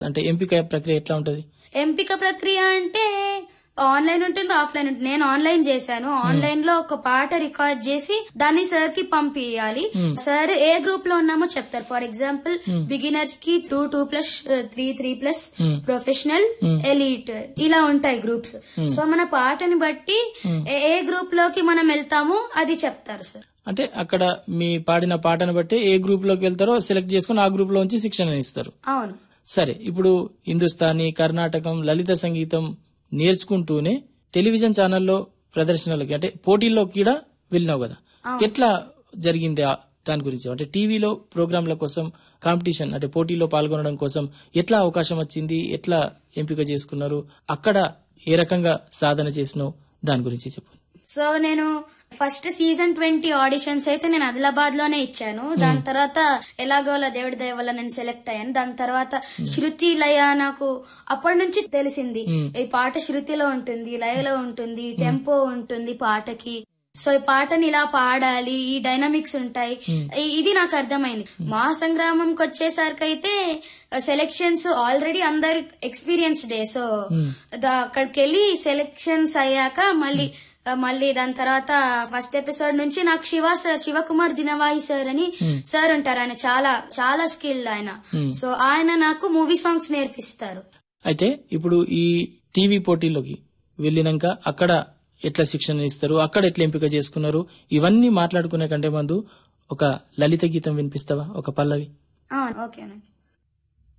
అంటే ఎంపిక ప్రక్రియ ఎట్లా ఉంటది ఎంపిక ప్రక్రియ అంటే ఆన్లైన్ ఉంటుంది ఆఫ్లైన్ ఉంటుంది నేను ఆన్లైన్ చేశాను ఆన్లైన్ లో ఒక పాట రికార్డ్ చేసి దాన్ని సార్ కి పంపించాలి సార్ ఏ గ్రూప్ లో ఉన్నామో చెప్తారు ఫర్ ఎగ్జాంపుల్ బిగినర్స్ కి two two plus three three plus professional elite ఇలా ఉంటాయి గ్రూప్స్ సో మన పాటని బట్టి ఏ- ఏ గ్రూప్ లోకి మనం వెళ్తామో అది చెప్తారు సార్ అంటే అక్కడ మీ పాడిన పాటను బట్టి ఏ గ్రూప్ లోకి వెళ్తారో సెలెక్ట్ చేసుకుని ఆ గ్రూప్ లోంచి శిక్షణ ఇస్తారు అవును సరే ఇప్పుడు హిందుస్థానీ కర్ణాటకం లలిత సంగీతం నేర్చుకుంటూనే టెలివిజన్ ఛానల్లో ప్రదర్శనలకి అంటే పోటీల్లోకి కూడా వెళ్ళినావు కదా ఎట్లా జరిగింది ఆ దాని గురించి అంటే టీవీలో ప్రోగ్రాంల కోసం కాంపిటీషన్ అంటే పోటీలో పాల్గొనడం కోసం ఎట్లా అవకాశం వచ్చింది ఎట్లా ఎంపిక చేసుకున్నారు అక్కడ ఏ రకంగా సాధన చేసినావు దాని గురించి చెప్పు సో నేను ఫస్ట్ సీజన్ ట్వంటీ ఆడిషన్స్ అయితే నేను ఆదిలాబాద్ లోనే ఇచ్చాను దాని తర్వాత ఎలాగో అలా దేవుడి దయ వల్ల నేను సెలెక్ట్ అయ్యాను దాని తర్వాత శృతి లయ నాకు అప్పటి నుంచి తెలిసింది ఈ పాట శృతిలో ఉంటుంది లయలో ఉంటుంది టెంపో ఉంటుంది పాటకి సో ఈ పాటని ఇలా పాడాలి ఈ డైనమిక్స్ ఉంటాయి ఇ- ఇది నాకు అర్థమైంది మా సంగ్రామంకి వచ్చేసరికి అయితే సెలెక్షన్స్ ఆల్రెడీ అందరు ఎక్స్పీరియన్స్ డే సో దా- అక్కడికి వెళ్ళి సెలెక్షన్స్ అయ్యాక మళ్ళీ ఆ, మళ్ళీ దాని తర్వాత ఫస్ట్ ఎపిసోడ్ నుంచి నాకు శివ సార్ శివకుమార్ దినవాయి సార్ అని సార్ ఉంటారు ఆయన చాలా చాలా స్కిల్డ్ ఆయన సో ఆయన నాకు మూవీ సాంగ్స్ నేర్పిస్తారు అయితే ఇప్పుడు ఈ టీవీ పోటీల్లోకి వెళ్ళినాక అక్కడ ఎట్లా శిక్షణ ఇస్తారు అక్కడ ఎట్లా ఎంపిక చేసుకున్నారు ఇవన్నీ మాట్లాడుకునే కంటే ముందు ఒక లలిత గీతం వినిపిస్తావా ఒక పల్లవి ఆ, ఓకేనండి